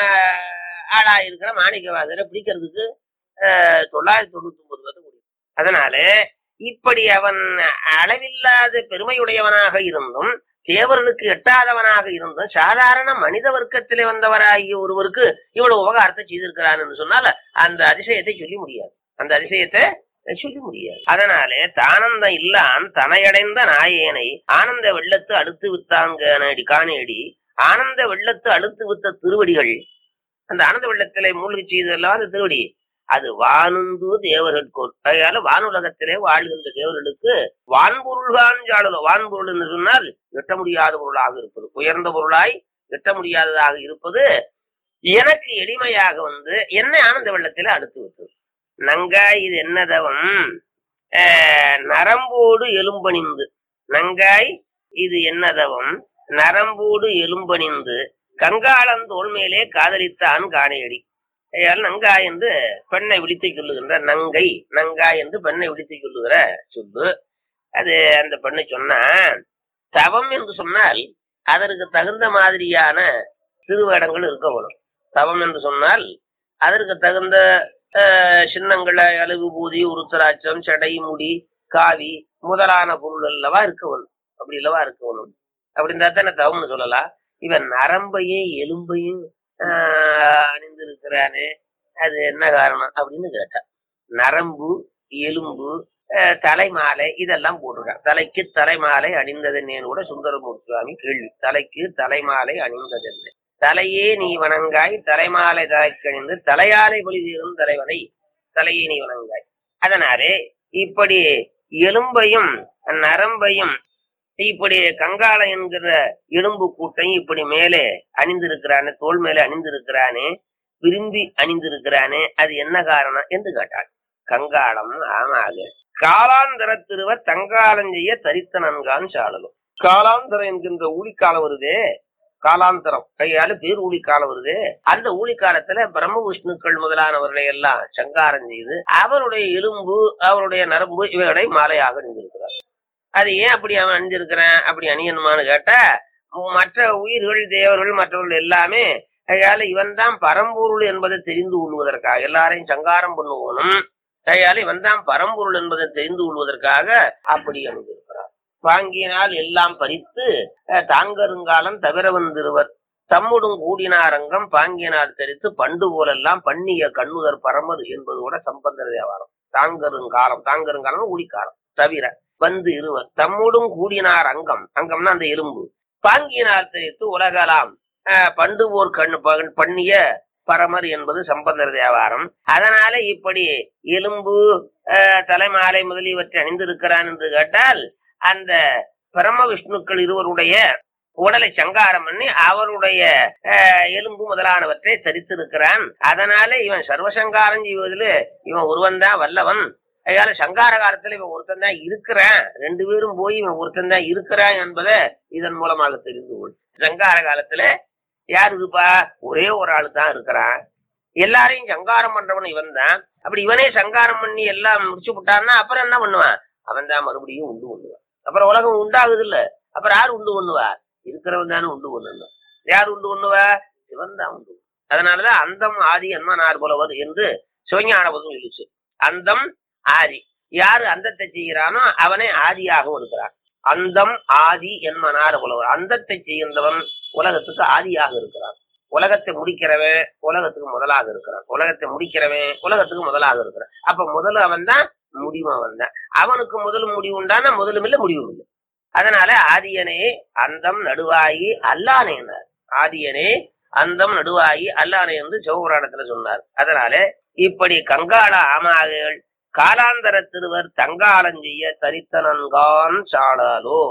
ஆளா இருக்கிற மாணிக்கவாசரை பிடிக்கிறதுக்கு அஹ், தொள்ளாயிரத்தி தொண்ணூத்தி ஒன்பது பேர்த்த முடியும் அதனால இப்படி அவன் அளவில்லாத பெருமையுடையவனாக இருந்தும் தேவர்களுக்கு எட்டாதவனாக இருந்தும் சாதாரண மனித வர்க்கத்திலே வந்தவராகிய ஒருவருக்கு இவ்வளவு உபகாரத்தை செய்திருக்கிறான் என்று சொன்னால் அந்த அதிசயத்தை சொல்லி முடியாது அந்த அதிசயத்தை சொல்லி முடியாது அதனாலே தானந்தம் இல்லான் தனையடைந்த நாயேனை ஆனந்த வெள்ளத்து அடுத்து வித்தாங்க காணேடி ஆனந்த வெள்ளத்து அடுத்து வித்த திருவடிகள் அந்த ஆனந்த வெள்ளத்திலே மூழ்கி செய்ததெல்லாம் அந்த திருவடி அது வானுந்து தேவர்களுக்கு அதனால வானுலகத்திலே வாழ்கின்ற தேவர்களுக்கு வான்பொருள்கான் ஜாடலோ வான்பொருள் என்று சொன்னால் எட்ட முடியாத பொருளாக இருப்பது உயர்ந்த பொருளாய் எட்ட முடியாததாக இருப்பது எனக்கு எளிமையாக வந்து என்ன ஆனந்த வெள்ளத்திலே அடுத்து விட்டது நங்காய் இது என்னதவம் ஆஹ், நரம்போடு எலும்பணிந்து நங்காய் இது என்னதவம் நரம்போடு எலும்பணிந்து கங்காளன் தோல் மேலே காதலித்தான் காணையடி ஆகையால் நங்காய் என்று பெண்ணை விழித்துக் கொள்ளுகின்ற நங்கை நங்காய் என்று பெண்ணை விழித்துக் கொள்ளுகிற சொல்லு அது அந்த பெண்ணை சொன்னா தவம் என்று சொன்னால் அதற்கு தகுந்த மாதிரியான திருவேடங்கள் இருக்க வேணும் தவம் என்று சொன்னால் அதற்கு தகுந்த அஹ், சின்னங்களை அழகு பூதி உருத்தராட்சம் செடை முடி காவி முதலான பொருள் அல்லவா இருக்க வேணும் அப்படி இல்லவா இருக்க வேணும் அப்படி இருந்தா தானே தவம்னு சொல்லலாம் இவன் நரம்பையும் எலும்பையும் ஆஹ், அணிந்திருக்கிறானே அது என்ன காரணம் அப்படின்னு கேட்டான் நரம்பு எலும்பு அஹ், தலைமாலை இதெல்லாம் போட்டிருக்கான் தலைக்கு தலைமாலை அணிந்ததென்னு கூட சுந்தரமூர்த்தி சுவாமி கேள்வி தலைக்கு தலைமாலை அணிந்ததென்ன தலையே நீ வணங்காய் தலைமாலை தலைக்கணிந்து தலையாலை பலி தீரும் தலைவனை தலையே நீ வணங்காய் அதனாலே இப்படி எலும்பையும் நரம்பையும் இப்படி கங்காள என்கிற எலும்பு கூட்டையும் இப்படி மேலே அணிந்திருக்கிறானே தோல் மேலே அணிந்திருக்கிறானே விரும்பி அணிந்திருக்கிறானே அது என்ன காரணம் என்று கேட்டாள் கங்காளம் ஆமாக காலாந்தர திருவ தங்காலம் செய்ய தரித்த நன்கான் சாளலும் காலாந்தரம் என்கின்ற ஊழிக்காலம் வருதே காலாந்தரம் கையால பேர் ஊழிக்காலம் வருது அந்த ஊழிக்காலத்துல பிரம்ம விஷ்ணுக்கள் முதலானவர்களை எல்லாம் சங்காரம் செய்து அவருடைய எலும்பு அவருடைய நரம்பு இவைகளை மாலையாக அணிந்திருக்கிறார் அது ஏன் அப்படி அவன் அணிஞ்சிருக்கிறான் அப்படி அணியணுமான்னு கேட்டா மற்ற உயிர்கள் தேவர்கள் மற்றவர்கள் எல்லாமே கையால இவன் தான் பரம்பொருள் என்பதை தெரிந்து கொள்வதற்காக எல்லாரையும் சங்காரம் பண்ணுவோனும் கையால இவன் தான் பரம்பொருள் என்பதை தெரிந்து கொள்வதற்காக அப்படி அணிந்திருக்கிறார் வாங்கினால் எல்லாம் பறித்து அஹ், தாங்கருங்காலம் தவிர வந்திருவர் தம்முடும் கூடினாரங்கம் பாங்கினால் தெரித்து பண்டு போலெல்லாம் பண்ணிய கண்ணுதர் பரமர் என்பது கூட சம்பந்தர் வியாபாரம் தாங்கருங்காலம் தாங்கருங்காலம் ஊழிக்காலம் தவிர வந்து இருவர் தம்முடும் கூடினார் அங்கம் அங்கம்னா அந்த எலும்பு பாங்கினால் தெரித்து உலகலாம் அஹ், பண்டு போர் கண்ணு ப- பண்ணிய பரமர் என்பது சம்பந்தர் வியாபாரம் அதனால இப்படி எலும்பு அஹ், தலைமாலை முதலியவற்றை அணிந்திருக்கிறான் என்று கேட்டால் அந்த பரம விஷ்ணுக்கள் இருவருடைய உடலை சங்காரம் பண்ணி அவருடைய அஹ், எலும்பு முதலானவற்றை தரித்திருக்கிறான் அதனால இவன் சர்வசங்காரம் செய்வதில் இவன் ஒருவன் தான் வல்லவன் அதனால சங்கார காலத்துல இவன் ஒருத்தன் தான் இருக்கிறான் ரெண்டு பேரும் போய் இவன் ஒருத்தன் தான் இருக்கிறான் என்பதை இதன் மூலமாக தெரிந்து கொள் சங்கார காலத்துல யார் இருப்பா ஒரே ஒரு ஆளு தான் இருக்கிறான் எல்லாரையும் சங்காரம் பண்றவன் இவன் தான் அப்படி இவனே சங்காரம் பண்ணி எல்லாம் முடிச்சு விட்டான்னா அப்புறம் என்ன பண்ணுவான் அவன் தான் மறுபடியும் உண்டு பண்ணுவான் அப்புறம் உலகம் உண்டாகுது இல்ல அப்புறம் யார் உண்டு பண்ணுவா இருக்கிறவன் தானே உண்டு பண்ணணும் யார் உண்டு பண்ணுவா இவன் தான் உண்டு அதனாலதான் அந்தம் ஆதி அன்மனார் புலவர் என்று சிவஞானபதம் சொல்லிச்சு அந்தம் ஆதி யாரு அந்தத்தை செய்கிறானோ அவனே ஆதியாகவும் இருக்கிறான் அந்தம் ஆதி என்மனார் புலவர் அந்தத்தை செய்கின்றவன் உலகத்துக்கு ஆதியாக இருக்கிறான் உலகத்தை முடிக்கிறவன் உலகத்துக்கு முதலாக இருக்கிறான் உலகத்தை முடிக்கிறவன் உலகத்துக்கு முதலாக இருக்கிறான் அப்ப முதல்ல அவன் தான் முடிவும் அவன் தான் அவனுக்கு முதல் முடிவு உண்டான முதலும் இல்லை முடிவும் இல்லை அதனால ஆதியனே அந்தம் நடுவாயி அல்லானேனார் ஆதியனே அந்தம் நடுவாயி அல்லானே என்று சிவபுராணத்துல சொன்னார் அதனால இப்படி கங்காள ஆமாகள் காலாந்தர திருவர் தங்காலம் செய்ய தரித்தனன்கான் சாடாலோ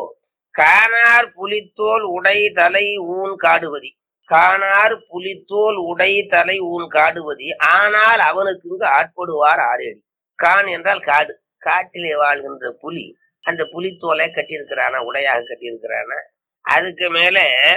கானார் புலித்தோல் உடை தலை ஊன் காடுவதி கானார் புலித்தோல் உடை தலை ஊன் காடுவதி ஆனால் அவனுக்கு இங்கு ஆட்படுவார் ஆரேடி கான் என்றால் காடு காட்டிலே வாழ்கின்ற புலி அந்த புலித்தோலை கட்டியிருக்கிறானா உடையாக கட்டியிருக்கிறானா அதுக்கு மேல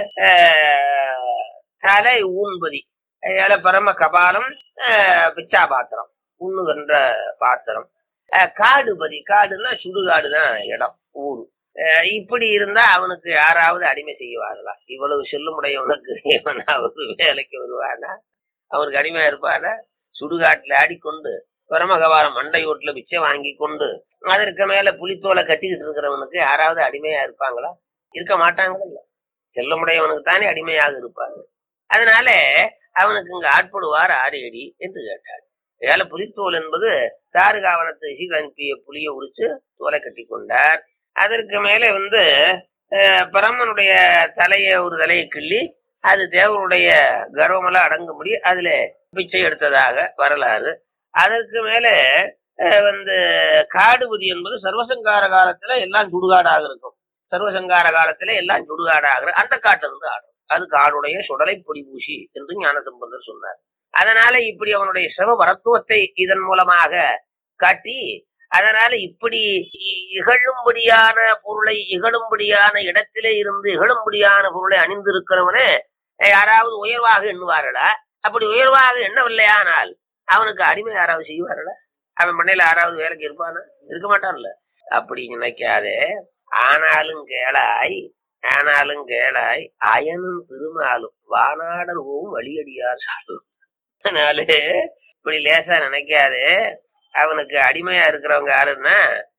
ஆஹ், தலை ஊன்பதி அதனால பரம கபாலம் ஆஹ், பிச்சா பாத்திரம் உண்ணுகின்ற பாத்திரம் ஆஹ், காடுபதி காடுன்னா சுடுகாடுதான் இடம் ஊர் அஹ் இப்படி இருந்தா அவனுக்கு யாராவது அடிமை செய்வார்களா இவ்வளவு செல்லுமுடையவனுக்கு எவனாவது வேலைக்கு வருவானா அவனுக்கு அடிமையா இருப்பானா சுடுகாட்டுல ஆடிக்கொண்டு பரமகவாரம் மண்டை ஓட்டுல பிச்சை வாங்கி கொண்டு அதற்கு மேல புலித்தோலை கட்டிக்கிட்டு இருக்கிறவனுக்கு யாராவது அடிமையா இருப்பாங்களா இருக்க மாட்டாங்கல்ல செல்லமுடையவனுக்கு தானே அடிமையாக இருப்பாங்க அதனால அவனுக்கு இங்க ஆட்படுவார் ஆரேடி என்று கேட்டார் ஏழை புலித்தோல் என்பது தாருகாவனத்து ரிஷிகள் அனுப்பிய புலியை உரிச்சு தோலை கட்டி கொண்டார் அதற்கு மேலே வந்து அஹ், பிரம்மனுடைய தலையை ஒரு தலையை கிள்ளி அது தேவருடைய கர்வமெல்லாம் அடங்கும்படி அதுல பிச்சை எடுத்ததாக வரலாறு அதற்கு மேலே அஹ், வந்து காடுபதி என்பது சர்வசங்கார காலத்துல எல்லாம் சுடுகாடாக இருக்கும் சர்வசங்கார காலத்துல எல்லாம் சுடுகாடாக அந்த காட்டு இருந்து ஆடும் அது காடுடைய சுடலை பொடி பூசி என்று ஞானசம்பந்தர் சொன்னார் அதனால இப்படி அவனுடைய சிவ வரத்துவத்தை இதன் மூலமாக காட்டி அதனால இப்படி இ- இகழும்படியான பொருளை இகழும்படியான இடத்திலே இருந்து இகழும்படியான பொருளை அணிந்திருக்கிறவனே யாராவது உயர்வாக எண்ணுவார்களா அப்படி உயர்வாக எண்ணவில்லையானால் அவனுக்கு அடிமை யாராவது செய்வார்களா அவன் மண்ணையில யாராவது வேலைக்கு இருப்பானா இருக்க மாட்டான்ல அப்படி நினைக்காதே ஆனாலும் கேளாய் ஆனாலும் கேளாய் அயனும் திருமாலும் வானாடர் ஓவும் வழியடியார் சாடும் அதனாலே இப்படி லேசா நினைக்காதே அவனுக்கு அடிமையா இருக்கிறவங்க யாருன்னா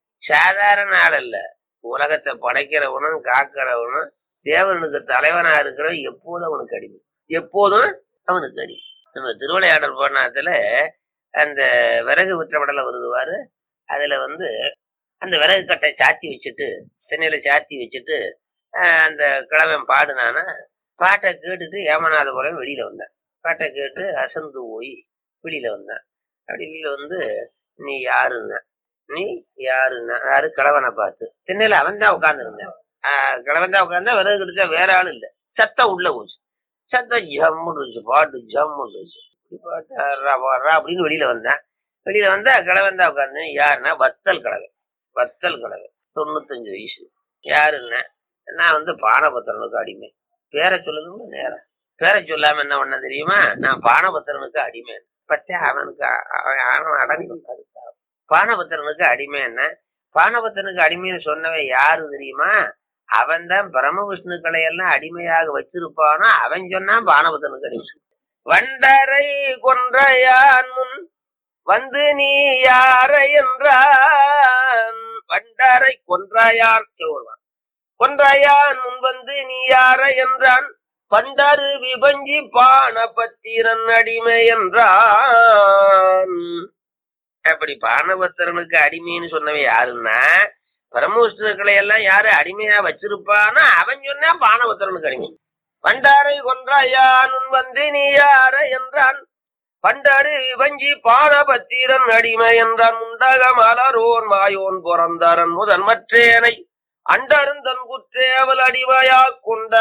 சாதாரண ஆள் அல்ல உலகத்தை படைக்கிறவனும் காக்கிறவனும் தேவனுக்கு தலைவனா இருக்கிறவன் எப்போதும் அவனுக்கு அடிமை எப்போதும் அவனுக்கு அடிமை நம்ம திருவிளையாடல் போனாத்துல அந்த விறகு விற்றப்படல வருதுவாரு அதுல வந்து அந்த விறகு கட்டை சாத்தி வச்சுட்டு சென்னையில சாத்தி வச்சுட்டு ஆஹ் அந்த கிழவன் பாடுனானா பாட்டை கேட்டுட்டு ஏமநாதபுரம் வெளியில வந்தேன் பாட்டை கேட்டு அசந்து போய் வெளியில வந்தேன் அப்படி வெளியில வந்து நீ யாருங்க நீ யாருங்க யாரு கிழவனை பார்த்து சென்னையில அவன் தான் உட்காந்துருந்தேன் கிழவன் தான் உட்காந்தா விறகு கிடைச்சா வேற ஆள் இல்ல சத்தம் உள்ள போச்சு சத்தம் ஜம்முன்னு இருந்துச்சு பாட்டு ஜம்முன்னு இருந்துச்சு இப்படி பாட்டு அர்ரா வர்றா அப்படின்னு வெளியில வந்தேன் வெளியில வந்தா கிழவன் தான் உட்காந்து யாருன்னா வத்தல் கிழவன் வத்தல் கிழவன் தொண்ணூத்தஞ்சு வயசு யாருன்னா நான் வந்து பானபத்திரனுக்கு அடிமை பேரை சொல்லுங்க நேரம் பேரை சொல்லாம என்ன பண்ண தெரியுமா நான் பானபத்திரனுக்கு அடிமை பத்தே அவனுக்கு அ- அவன் அவன் அடங்கி வந்தாரு. பானபத்திரனுக்கு அடிமை என்ன பானபத்திரனுக்கு அடிமைன்னு சொன்னவன் யாரு தெரியுமா அவன் தான் பிரம்ம விஷ்ணுக்களை எல்லாம் அடிமையாக வச்சிருப்பானோ அவன் சொன்னான் பானபத்திரனுக்கு அடிமை வண்டரை கொன்றையான் முன் வந்து நீ யாரை என்றான் வண்டரை கொன்றாயான் சொல்வான் கொன்றாயான் முன் வந்து நீ யாரை என்றான் பண்டரு விபஞ்சி பான பத்திரன் அடிமை என்றான் அப்படி பானபத்திரனுக்கு அடிமைன்னு சொன்னவன் யாருன்னா பரமவிஷ்ணுக்களை எல்லாம் யாரு அடிமையா வச்சிருப்பானோ அவன் சொன்னா பானபத்திரனுக்கு அடிமை பண்டாரை கொன்றாயான் உன் வந்து நீ யார என்றான் பண்டரு வஞ்சி பானபத்திரன் அடிமை என்றான் முண்டக மலரோன் மாயோன் பிறந்தாரன் முதன் மற்றேனை அண்டருந்தன் குற்றேவல் அடிமையா கொண்ட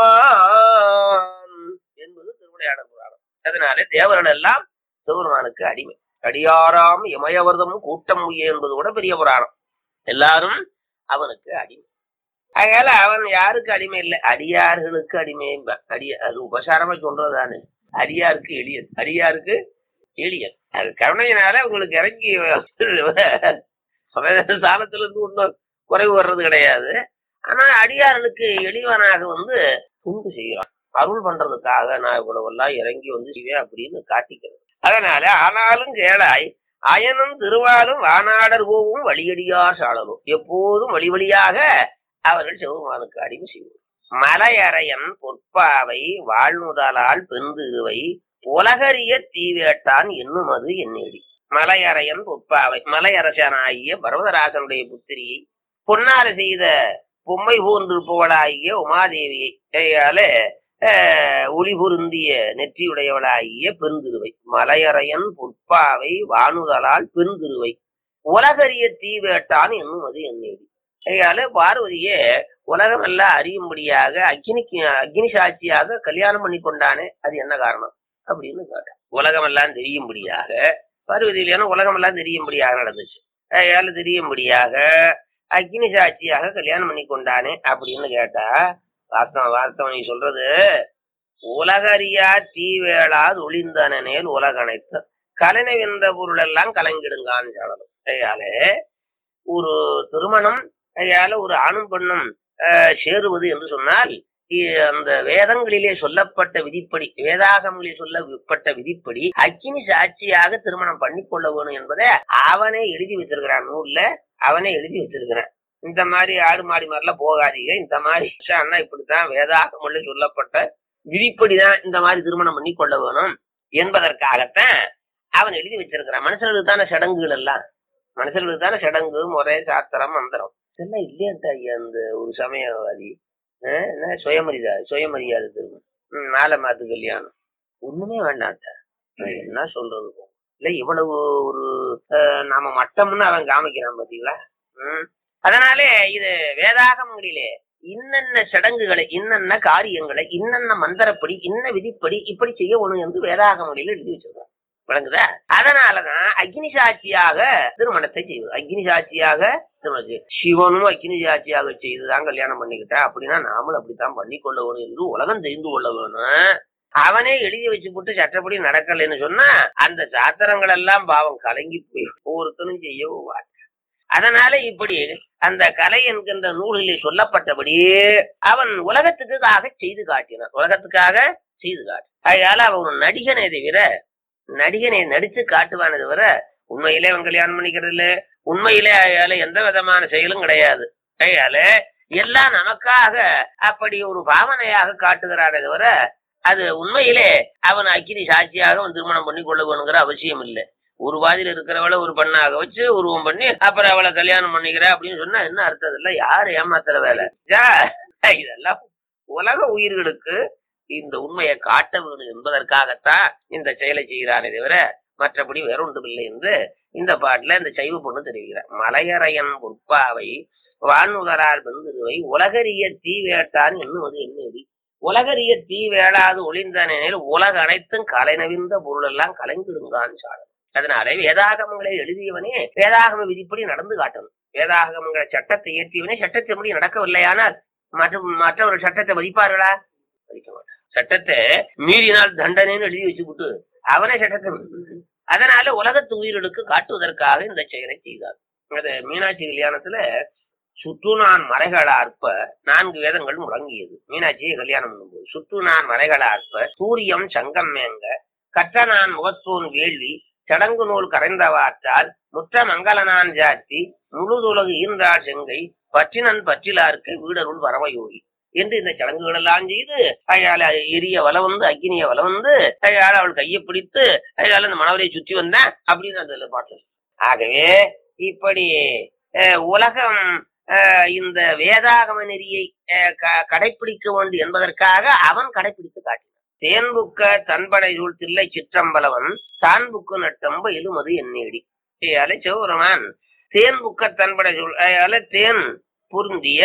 அம்மான் என்பது திருவிளையாடல் புராணம் அதனாலே தேவர்கள் எல்லாம் சிவபெருமானுக்கு அடிமை அடியாராம் இமயவர்தம் கூட்டம் உய என்பது கூட பெரிய புராணம் எல்லாரும் அவனுக்கு அடிமை அதனால அவன் யாருக்கு அடிமை இல்லை அடியார்களுக்கு அடிமை அடிய அது உபசாரமா சொல்றதானே அடியாருக்கு எளியன் அடியாருக்கு எளியன் அது கருணையினால உங்களுக்கு இறங்கி சாலத்துல இருந்து ஒன்றும் குறைவு வர்றது கிடையாது ஆனா அடியார்களுக்கு எளிவனாக வந்து துண்டு செய்யறான் அருள் பண்றதுக்காக நான் இவ்வளவு எல்லாம் இறங்கி வந்து செய்வேன் அப்படின்னு காட்டிக்கிறது அதனால ஆனாலும் கேளாய் அயனும் திருவாலும் வானாடர் போவும் வழியடியார் சாளரும் எப்போதும் வழி வழியாக அவர்கள் சிவபெருமானுக்கு அடிமை செய்வோம் மலையறையன் பொற்பாவை வாழ்நுதலால் பெருந்துருவை உலகறிய தீவேட்டான் என்னும் அது என்னேடி மலையறையன் பொற்பாவை மலையரசனாகிய பர்வதராசனுடைய புத்திரியை பொன்னால செய்த பொம்மை போன்றிருப்பவளாகிய உமாதேவியை கையாலே அஹ், ஒளி பொருந்திய நெற்றியுடையவளாகிய பெருந்திருவை மலையறையன் பொற்பாவை வானுதலால் பெருந்திருவை உலகறிய தீவேட்டான் என்னும் அது என்னேடி கையால பார்வதியே உலகம் எல்லாம் அறியும்படியாக அக்னிக்கு அக்னி சாட்சியாக கல்யாணம் பண்ணி கொண்டானே அது என்ன காரணம் அப்படின்னு கேட்டேன் உலகம் எல்லாம் தெரியும்படியாக பார்வதியிலேனா உலகம் எல்லாம் தெரியும்படியாக நடந்துச்சு கையால தெரியும்படியாக அக்னி சாட்சியாக கல்யாணம் பண்ணி கொண்டானே அப்படின்னு கேட்டா வாஸ்தவம் வாஸ்தவம் நீ சொல்றது உலகறியா தீவேளாது ஒளிந்தனேல் உலகனைத்து கலனை வென்ற பொருள் எல்லாம் கலங்கிடுங்கான்னு சொல்லணும் கையாலே ஒரு திருமணம் அதனால ஒரு ஆணும் பெண்ணும் அஹ், சேருவது என்று சொன்னால் இ- அந்த வேதங்களிலே சொல்லப்பட்ட விதிப்படி வேதாகங்களில் சொல்லப்பட்ட விதிப்படி அக்கினி சாட்சியாக திருமணம் பண்ணிக்கொள்ள வேணும் என்பதை அவனே எழுதி வச்சிருக்கிறான் நூல்ல அவனே எழுதி வச்சிருக்கிறான் இந்த மாதிரி ஆடு மாடி மாதிரிலாம் போகாதீங்க இந்த மாதிரி அண்ணா இப்படித்தான் வேதாகமல்ல சொல்லப்பட்ட விதிப்படிதான் இந்த மாதிரி திருமணம் பண்ணி கொள்ள வேணும் என்பதற்காகத்தான் அவன் எழுதி வச்சிருக்கிறான் மனுஷனுக்கு தானே சடங்குகள் எல்லாம் மனுஷனுக்கு தானே சடங்கு முறை சாஸ்திரம் மந்திரம் இதெல்லாம் இல்லையா ஐயா அந்த ஒரு சமயவாதி அஹ் என்ன சுயமரியாதை சுயமரியாதை திருமணம் ம், நாலு மாத்து கல்யாணம் ஒண்ணுமே வேண்டாத்த என்ன சொல்றது இல்ல இவ்வளவு ஒரு அஹ், நாம மட்டம்னு அவன் காமிக்கிறான் பாத்தீங்களா ம். அதனாலே இது வேதாகமங்களிலே இன்னென்ன சடங்குகளை இன்னென்ன காரியங்களை இன்னென்ன மந்திரப்படி இன்ன விதிப்படி இப்படி செய்ய ஒண்ணு என்று வேதாகமங்களில் எழுதி வச்சிருக்கான் விளங்குதா அதனாலதான் அக்னி சாட்சியாக திருமணத்தை செய்வது அக்னி சாட்சியாக திருமணம் செய்வது. சிவனும் அக்னி சாட்சியாக செய்துதான் கல்யாணம் பண்ணிக்கிட்டா அப்படின்னா நாமளும் அப்படித்தான் பண்ணிக்கொள்ள வேணும் என்று உலகம் தெரிந்து கொள்ள வேணும் அவனே எழுதி வச்சு போட்டு சட்டப்படி நடக்கலைன்னு சொன்னா அந்த சாத்திரங்கள் எல்லாம் பாவம் கலங்கி போய் ஒவ்வொருத்தனும் செய்யவும் மாட்டான். அதனால இப்படி அந்த கலை என்கின்ற நூலிலே சொல்லப்பட்டபடியே அவன் உலகத்துக்காக செய்து காட்டினான் உலகத்துக்காக செய்து காட்டு அதனால அவன் ஒரு நடிகனை தவிர நடிகனை நடிச்சு காட்டுவானே தவிர உண்மையிலே அவன் கல்யாணம் பண்ணிக்கிறது இல்ல உண்மையிலே அயால எந்த விதமான செயலும் கிடையாது அயால எல்லாம் நமக்காக அப்படி ஒரு பாவனையாக காட்டுகிறானே தவிர அது உண்மையிலே அவன் அக்கினி சாட்சியாக அவன் திருமணம் பண்ணி கொள்ள வேணுங்கிற அவசியம் இல்லை ஒரு வாதியில இருக்கிறவளை ஒரு பெண்ணாக வச்சு உருவம் பண்ணி அப்புறம் அவளை கல்யாணம் பண்ணிக்கிற அப்படின்னு சொன்னா என்ன அர்த்தம் இல்ல யாரு ஏமாத்துற வேலை ஜா, இதெல்லாம் உலக உயிர்களுக்கு இந்த உண்மையை காட்ட வேணும் என்பதற்காகத்தான் இந்த செயலை செய்கிறானே தவிர மற்றபடி வேற ஒன்றுமில்லை என்று இந்த பாட்டுல இந்த சைவ பொண்ணு தெரிவிக்கிறார் மலையறையன் பொற்பாவை வானுதரால் வெந்துருவை உலகறிய தீ வேட்டான் எண்ணுவது எண்ணுதி உலகறிய தீ வேளாது ஒளிந்தனில் உலக அனைத்தும் கலை நவிந்த பொருள் எல்லாம் கலைந்திருந்தான் சாடல் அதனால வேதாகமங்களை எழுதியவனே வேதாகம விதிப்படி நடந்து காட்டணும் வேதாகமங்கிற சட்டத்தை இயற்றியவனே சட்டத்தின்படி நடக்கவில்லையானால் மற்ற மற்றவர் சட்டத்தை மதிப்பார்களா மதிக்க மாட்டான் சட்டத்தை மீறினால் தண்டனைன்னு எழுதி வச்சுக்கிட்டு அவனே சட்டத்தை மதிப்பான். அதனால உலகத்து உயிர்களுக்கு காட்டுவதற்காக இந்த செயலை செய்தார் அது மீனாட்சி கல்யாணத்துல சுற்றுநான் மறைகள அற்ப நான்கு வேதங்கள் முழங்கியது மீனாட்சியை கல்யாணம் பண்ணும்போது சுற்றுநான் மறைகள அற்ப சூரியம் சங்கம் மேங்க கற்ற நான் முகத்தூன் வேள்வி சடங்கு நூல் கரைந்தவாற்றால் முற்ற மங்களனான் ஜாத்தி முழுதுலகு ஈன்றாள் செங்கை பற்றினன் பற்றிலார்க்கு வீடருள் வரவையோகி என்று இந்த சடங்குகள் எல்லாம் செய்து அயால எரிய வல வந்து அக்னிய வல வந்து அயால அவள் கையை பிடித்து அயால அந்த மணவரையை சுற்றி வந்தேன் அப்படின்னு அந்த பாட்டு ஆகவே இப்படி அஹ், உலகம் அஹ், இந்த வேதாகம நெறியை அஹ், க- கடைப்பிடிக்க வேண்டும் என்பதற்காக அவன் கடைப்பிடித்து காட்டினான் தேன்புக்க தன்படை சூழ் தில்லை சிற்றம்பலவன் தான்புக்கு நட்டம்ப எலுமது எண்ணேடி அலை சிவபெருமான் தேன் புக்க தன்படை சூழ் அயால தேன் பொருந்திய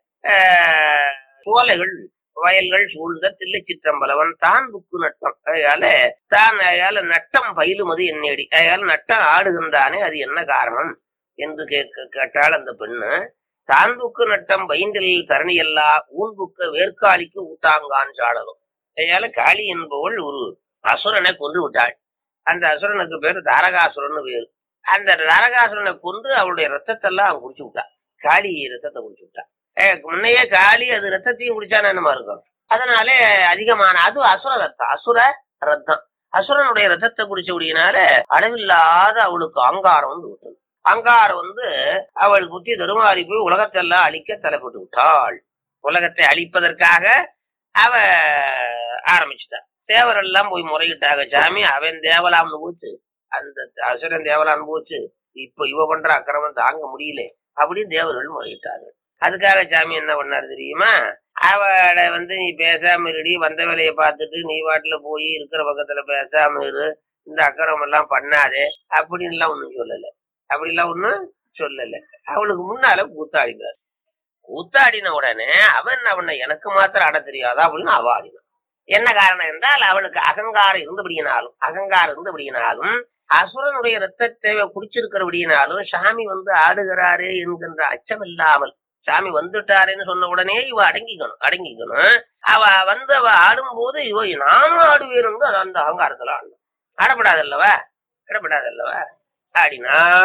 அஹ், சோலைகள் வயல்கள் சூழ்ந்த தில்லை சிற்றம்பலவன் தான் புக்கு நட்டம் அதால தான் அயால நட்டம் பயிலுமது என்னேடி அயால நட்டம் ஆடுகின்றானே அது என்ன காரணம் என்று கேட்க கேட்டால் அந்த பெண்ணு தான் புக்கு நட்டம் பைண்டில் தரணியல்லா ஊன் புக்க வேர்க்காலிக்கு ஊட்டாங்கான் சாடலும் அதால காளி என்பவள் ஒரு அசுரனை கொன்று விட்டாள் அந்த அசுரனுக்கு பேரு தாரகாசுரன் பேரு அந்த தாரகாசுரனை கொன்று அவளுடைய ரத்தத்தெல்லாம் அவன் குடிச்சு விட்டான் காளி ரத்தத்தை குடிச்சு விட்டான் ஏய், முன்னையே காளி அது ரத்தத்தையும் குடிச்சானா என்னமா இருக்கும் அதனால அதிகமான அது அசுர ரத்தம் அசுர ரத்தம் அசுரனுடைய ரத்தத்தை குடிச்சபடியினால அளவில்லாத அவளுக்கு அங்காரம் வந்து விட்டது அங்காரம் வந்து அவள் புத்தி தருமாறி போய் உலகத்தெல்லாம் அழிக்க தலைப்பட்டு விட்டாள் உலகத்தை அழிப்பதற்காக அவ ஆரம்பிச்சுட்டான் தேவரெல்லாம் போய் முறையிட்டாங்க சாமி அவன் தேவலாம்னு போச்சு அந்த அசுரன் தேவலாம்னு போச்சு இப்ப இவ பண்ற அக்கிரமம் தாங்க முடியல அப்படின்னு தேவர்கள் முறையிட்டாங்க அதுக்காக சாமி என்ன பண்ணாரு தெரியுமா அவளை வந்து நீ பேசாம இருடி வந்த வேலையை பார்த்துட்டு நீ வாட்டுல போய் இருக்கிற பக்கத்துல பேசாம இரு இந்த அக்கறம் எல்லாம் பண்ணாதே அப்படின்னு எல்லாம் ஒண்ணும் சொல்லல அப்படி எல்லாம் ஒண்ணும் சொல்லல அவளுக்கு முன்னால கூத்தாடினார் கூத்தாடின உடனே அவன் அவனை எனக்கு மாத்திரம் ஆட தெரியாதா அப்படின்னு அவ ஆடினான் என்ன காரணம் என்றால் அவளுக்கு அகங்காரம் இருந்தபடியினாலும் அகங்காரம் இருந்தபடியினாலும் அசுரனுடைய ரத்தத்தை குடிச்சிருக்கிறபடியினாலும் சாமி வந்து ஆடுகிறாரே என்கின்ற அச்சம் இல்லாமல் சாமி வந்துட்டாருன்னு சொன்ன உடனே இவ அடங்கிக்கணும் அடங்கிக்கணும் அவ வந்து அவ ஆடும்போது இவ நானும் ஆடுவேன் அது அந்த அகங்காரத்துல ஆடணும் ஆடப்படாதல்லவா ஆடப்படாதல்லவா ஆடினாள்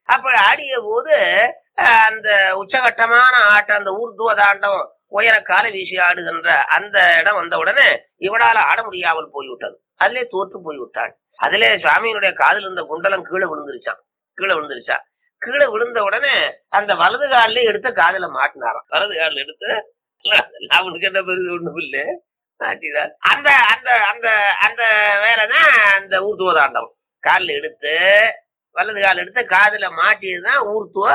அப்ப ஆடிய போது அஹ், அந்த உச்சகட்டமான ஆட்டம் அந்த ஊர்துவ தாண்டம் உயர கால வீசி ஆடுகின்ற அந்த இடம் வந்த உடனே இவனால ஆட முடியாமல் போய்விட்டது அதிலே தோற்று போய்விட்டாள் அதிலே சுவாமியினுடைய காதில் இருந்த குண்டலம் கீழே விழுந்துருச்சான் கீழே விழுந்துருச்சா கீழே விழுந்த உடனே அந்த வலது காலிலே எடுத்து காதுல மாட்டினாராம் வலது காலில் எடுத்து அவனுக்கு என்ன பெருது ஒண்ணும் இல்லை மாட்டினார் அந்த அந்த அந்த அந்த வேலைதான் அந்த ஊர்த்துவ தாண்டம் காலில் எடுத்து வலது கால் எடுத்து காதுல மாட்டியதுதான் ஊர்த்துவ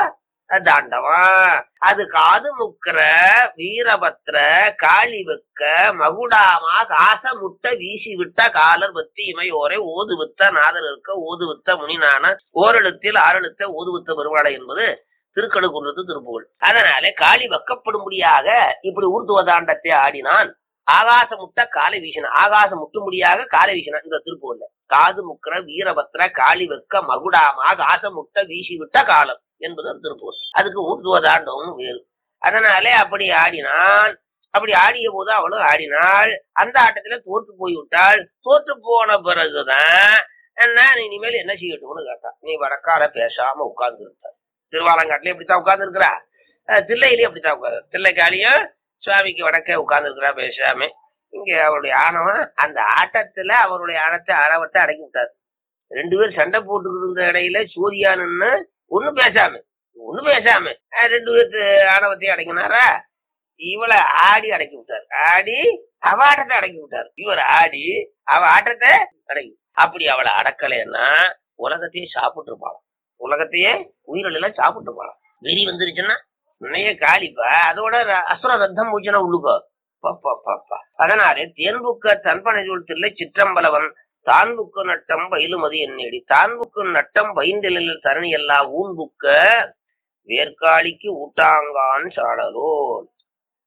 தாண்டவம் அது காது முக்கிற வீரபத்திர காளி வெக்க மகுடாமா காச முட்டை வீசி விட்ட காலர் பத்தி இமையோரை ஓது வித்த நாதர் இருக்க ஓது வித்த முனிநான ஓரெழுத்தில் ஆறெழுத்த ஓது வித்த பெருமாளை என்பது திருக்கடுக்குன்றது திருப்புகழ் அதனாலே காளி வெக்கப்படும்படியாக இப்படி ஊர்த்துவ தாண்டத்தை ஆடினான் ஆகாச முட்ட காலை வீசினான் ஆகாச முட்டும்படியாக காலை வீசினான் இந்த திருப்புகள்ல காது முக்கிற வீரபத்திர காளி வெக்க மகுடாமா காச முட்ட வீசி விட்ட காலம் என்பது அந்த திருப்புகழ் அதுக்கு ஊர்துவ தாண்டவம் வேறு அதனாலே அப்படி ஆடினான் அப்படி ஆடிய போது அவளும் ஆடினாள் அந்த ஆட்டத்துல தோற்று போய் விட்டாள் தோற்று போன பிறகுதான் என்ன நீ இனிமேல் என்ன செய்யட்டும்னு கேட்டா நீ வடக்கால பேசாம உட்கார்ந்து இருக்க திருவாலங்காட்டுல இப்படித்தான் உட்கார்ந்து இருக்கிறா தில்லையிலயும் அப்படித்தான் உட்காரு தில்லைக்காலியும் சுவாமிக்கு வடக்கே உட்கார்ந்து இருக்கிறா பேசாம இங்க அவருடைய ஆணவம் அந்த ஆட்டத்துல அவருடைய ஆணத்தை ஆணவத்தை அடக்கி விட்டாரு ரெண்டு பேரும் சண்டை போட்டுக்கிட்டு இருந்த இடையில சூரியானுன்னு ஒண்ணும் பேசாம ஒண்ணும் பேசாம அஹ் ரெண்டு பேருக்கு ஆணவத்தையும் அடங்கினாரா இவளை ஆடி அடக்கி விட்டார் ஆடி அவ ஆட்டத்தை அடக்கி விட்டார் இவர் ஆடி அவ ஆட்டத்தை அடக்கி அப்படி அவளை அடக்கலைன்னா உலகத்தையே சாப்பிட்டு இருப்பாளாம் உலகத்தையே உயிரில் எல்லாம் சாப்பிட்டு இருப்பாளாம் வெறி வந்துருச்சுன்னா நிறைய காலிப்பா அதோட ர- அசுர ரத்தம் மூச்சுனா உள்ளுக்கோ பப்பா பப்பா அதனாலே தேன்புக்க தன்பனை தில்லை சிற்றம்பலவன் தான்புக்கு நட்டம் பயிலுமதி என்னேடி தான்புக்கு நட்டம் பைந்தலில் தரணி எல்லா ஊன்புக்க வேர்க்காளிக்கு ஊட்டாங்கான் சாடலோ